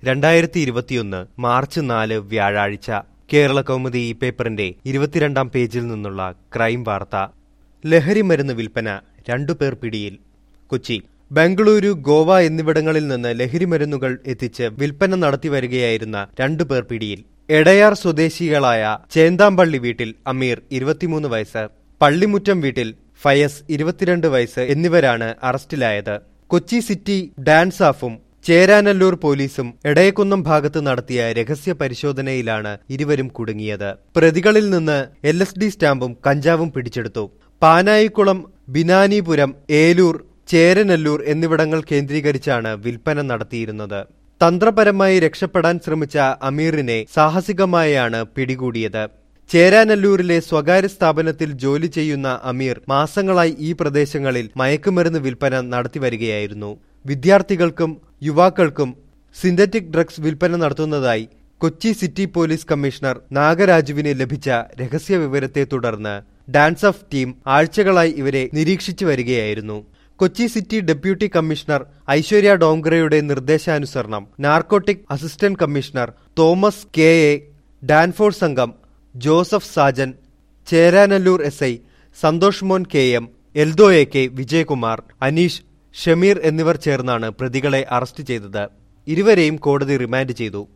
രണ്ടായിരത്തി ഇരുപത്തിയൊന്ന് മാർച്ച് നാല് വ്യാഴാഴ്ച കേരള കൗമുദി ഈ പേപ്പറിന്റെ ഇരുപത്തിരണ്ടാം പേജിൽ നിന്നുള്ള ക്രൈം വാർത്ത ലഹരി മരുന്ന് വിൽപ്പന രണ്ടുപേർ പിടിയിൽ കൊച്ചി ബംഗളൂരു ഗോവ എന്നിവിടങ്ങളിൽ നിന്ന് ലഹരി മരുന്നുകൾ എത്തിച്ച് വിൽപ്പന നടത്തി വരികയായിരുന്ന രണ്ടുപേർ പിടിയിൽ എടയാർ സ്വദേശികളായ ചേന്താമ്പള്ളി വീട്ടിൽ അമീർ ഇരുപത്തിമൂന്ന് വയസ്സ് പള്ളിമുറ്റം വീട്ടിൽ ഫയസ് ഇരുപത്തിരണ്ട് വയസ്സ് എന്നിവരാണ് അറസ്റ്റിലായത് കൊച്ചി സിറ്റി ഡാൻസ് ഓഫും ചേരാനല്ലൂർ പോലീസും എടയക്കുന്നം ഭാഗത്ത് നടത്തിയ രഹസ്യ പരിശോധനയിലാണ് ഇരുവരും കുടുങ്ങിയത് പ്രതികളിൽ നിന്ന് എൽ എസ് ഡി സ്റ്റാമ്പും കഞ്ചാവും പിടിച്ചെടുത്തു പാനായിക്കുളം ബിനാനിപുരം ഏലൂർ ചേരനല്ലൂർ എന്നിവിടങ്ങൾ കേന്ദ്രീകരിച്ചാണ് വിൽപ്പന നടത്തിയിരുന്നത് തന്ത്രപരമായി രക്ഷപ്പെടാൻ ശ്രമിച്ച അമീറിനെ സാഹസികമായാണ് പിടികൂടിയത് ചേരാനല്ലൂരിലെ സ്വകാര്യ സ്ഥാപനത്തിൽ ജോലി ചെയ്യുന്ന അമീർ മാസങ്ങളായി ഈ പ്രദേശങ്ങളിൽ മയക്കുമരുന്ന് വിൽപ്പന നടത്തിവരികയായിരുന്നു വിദ്യാർത്ഥികൾക്കും യുവാക്കൾക്കും സിന്തറ്റിക് ഡ്രഗ്സ് വിൽപ്പന നടത്തുന്നതായി കൊച്ചി സിറ്റി പോലീസ് കമ്മീഷണർ നാഗരാജുവിന് ലഭിച്ച രഹസ്യ വിവരത്തെ തുടർന്ന് ഡാൻസ് ഓഫ് ടീം ആഴ്ചകളായി ഇവരെ നിരീക്ഷിച്ചു വരികയായിരുന്നു Kochi city deputy commissioner Aishwarya ഡോങ്ക്രയുടെ നിർദ്ദേശാനുസരണം narcotic assistant commissioner Thomas K A ഡാൻഫോർ സംഘം Joseph Sajan Cheranallur S I Santhosh Mon K M Eldho A K Vijayakumar Aneesh Shameer എന്നിവർ ചേർന്നാണ് പ്രതികളെ അറസ്റ്റ് ചെയ്തത് ഇരുവരെയും കോടതി റിമാൻഡ് ചെയ്തു